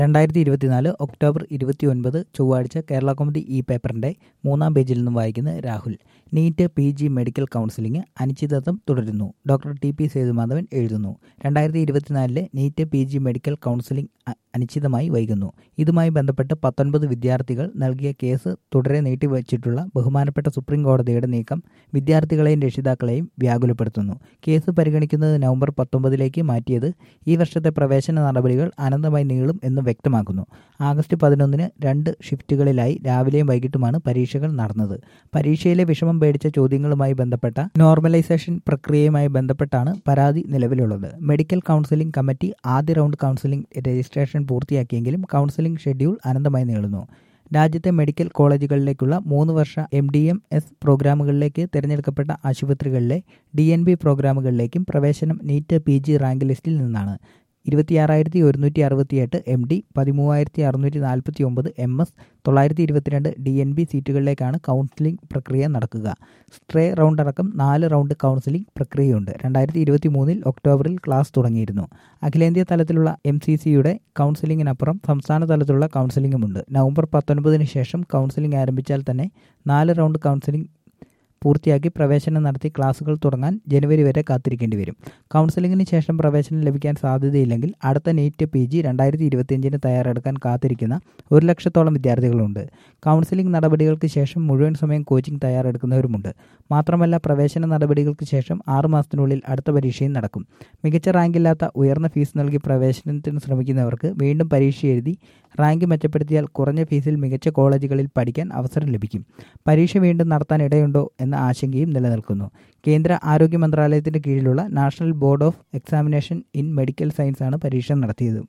രണ്ടായിരത്തി ഇരുപത്തിനാല് ഒക്ടോബർ ഇരുപത്തി ഒൻപത് ചൊവ്വാഴ്ച കേരള കോമഡി ഇ പേപ്പറിന്റെ മൂന്നാം പേജിൽ നിന്നും വായിക്കുന്ന Rahul NEET P G medical counselling അനിശ്ചിതത്വം തുടരുന്നു ഡോക്ടർ ടി പി സേതുമാധവൻ എഴുതുന്നു രണ്ടായിരത്തി ഇരുപത്തിനാലിലെ NEET P G medical counselling അ- അനിശ്ചിതമായി വൈകുന്നു ഇതുമായി ബന്ധപ്പെട്ട് പത്തൊൻപത് വിദ്യാർത്ഥികൾ നൽകിയ കേസ് തുടരെ നീട്ടിവച്ചിട്ടുള്ള ബഹുമാനപ്പെട്ട സുപ്രീം കോടതിയുടെ നീക്കം വിദ്യാർത്ഥികളെയും രക്ഷിതാക്കളെയും വ്യാകുലപ്പെടുത്തുന്നു കേസ് പരിഗണിക്കുന്നത് നവംബർ പത്തൊമ്പതിലേക്ക് മാറ്റിയത് ഈ വർഷത്തെ പ്രവേശന നടപടികൾ അനന്തമായി നീളും എന്ന് വ്യക്തമാക്കുന്നു ആഗസ്റ്റ് പതിനൊന്നിന് രണ്ട് ഷിഫ്റ്റുകളിലായി രാവിലെയും വൈകിട്ടുമാണ് പരീക്ഷകൾ നടന്നത് പരീക്ഷയിലെ വിഷമം പേടിച്ച ചോദ്യങ്ങളുമായി ബന്ധപ്പെട്ട നോർമലൈസേഷൻ പ്രക്രിയയുമായി ബന്ധപ്പെട്ടാണ് പരാതി നിലവിലുള്ളത് മെഡിക്കൽ കൗൺസിലിംഗ് കമ്മിറ്റി ആദ്യ റൗണ്ട് കൗൺസിലിംഗ് രജിസ്ട്രേഷൻ പൂർത്തിയാക്കിയെങ്കിലും കൗൺസിലിംഗ് ഷെഡ്യൂൾ അനന്തമായി നീളുന്നു രാജ്യത്തെ മെഡിക്കൽ കോളേജുകളിലേക്കുള്ള മൂന്ന് വർഷ എം ഡി എം എസ് പ്രോഗ്രാമുകളിലേക്ക് തിരഞ്ഞെടുക്കപ്പെട്ട ആശുപത്രികളിലെ ഡി എൻ ബി പ്രോഗ്രാമുകളിലേക്കും പ്രവേശനം നീറ്റ് പി ജി റാങ്ക് ലിസ്റ്റിൽ നിന്നാണ് ഇരുപത്തിയാറായിരത്തി ഒരുന്നൂറ്റി അറുപത്തിയെട്ട് എം ഡി പതിമൂവായിരത്തി അറുന്നൂറ്റി നാൽപ്പത്തി ഒമ്പത് എം എസ് തൊള്ളായിരത്തി ഇരുപത്തിരണ്ട് ഡി എൻ ബി സീറ്റുകളിലേക്കാണ് കൗൺസിലിംഗ് പ്രക്രിയ നടക്കുക സ്ട്രേ റൗണ്ട് അടക്കം നാല് റൗണ്ട് കൗൺസിലിംഗ് പ്രക്രിയയുണ്ട് രണ്ടായിരത്തി ഇരുപത്തി മൂന്നിൽ ഒക്ടോബറിൽ ക്ലാസ് തുടങ്ങിയിരുന്നു അഖിലേന്ത്യാ തലത്തിലുള്ള എം സി സിയുടെ കൗൺസിലിംഗിനപ്പുറം സംസ്ഥാന തലത്തിലുള്ള കൗൺസിലിംഗുമുണ്ട് നവംബർ പത്തൊൻപതിന് ശേഷം കൗൺസിലിംഗ് ആരംഭിച്ചാൽ തന്നെ നാല് റൗണ്ട് കൗൺസിലിംഗ് പൂർത്തിയാക്കി പ്രവേശനം നടത്തി ക്ലാസുകൾ തുടങ്ങാൻ ജനുവരി വരെ കാത്തിരിക്കേണ്ടി വരും കൗൺസിലിംഗിന് ശേഷം പ്രവേശനം ലഭിക്കാൻ സാധ്യതയില്ലെങ്കിൽ അടുത്ത നീറ്റ് പി ജി രണ്ടായിരത്തി ഇരുപത്തിയഞ്ചിന് തയ്യാറെടുക്കാൻ കാത്തിരിക്കുന്ന ഒരു ലക്ഷത്തോളം വിദ്യാർത്ഥികളുണ്ട് കൗൺസിലിംഗ് നടപടികൾക്ക് ശേഷം മുഴുവൻ സമയം കോച്ചിംഗ് തയ്യാറെടുക്കുന്നവരുമുണ്ട് മാത്രമല്ല പ്രവേശന നടപടികൾക്ക് ശേഷം ആറ് മാസത്തിനുള്ളിൽ അടുത്ത പരീക്ഷയും നടക്കും മികച്ച റാങ്കില്ലാത്ത ഉയർന്ന ഫീസ് നൽകി പ്രവേശനത്തിന് ശ്രമിക്കുന്നവർക്ക് വീണ്ടും പരീക്ഷ എഴുതി റാങ്ക് മെച്ചപ്പെടുത്തിയാൽ കുറഞ്ഞ ഫീസിൽ മികച്ച കോളേജുകളിൽ പഠിക്കാൻ അവസരം ലഭിക്കും പരീക്ഷ വീണ്ടും നടത്താൻ ഇടയുണ്ടോ എന്ന ആശങ്കയും നിലനിൽക്കുന്നു കേന്ദ്ര ആരോഗ്യ മന്ത്രാലയത്തിന്റെ കീഴിലുള്ള national board of examination in medical science ആണ് പരീക്ഷ നടത്തിയത്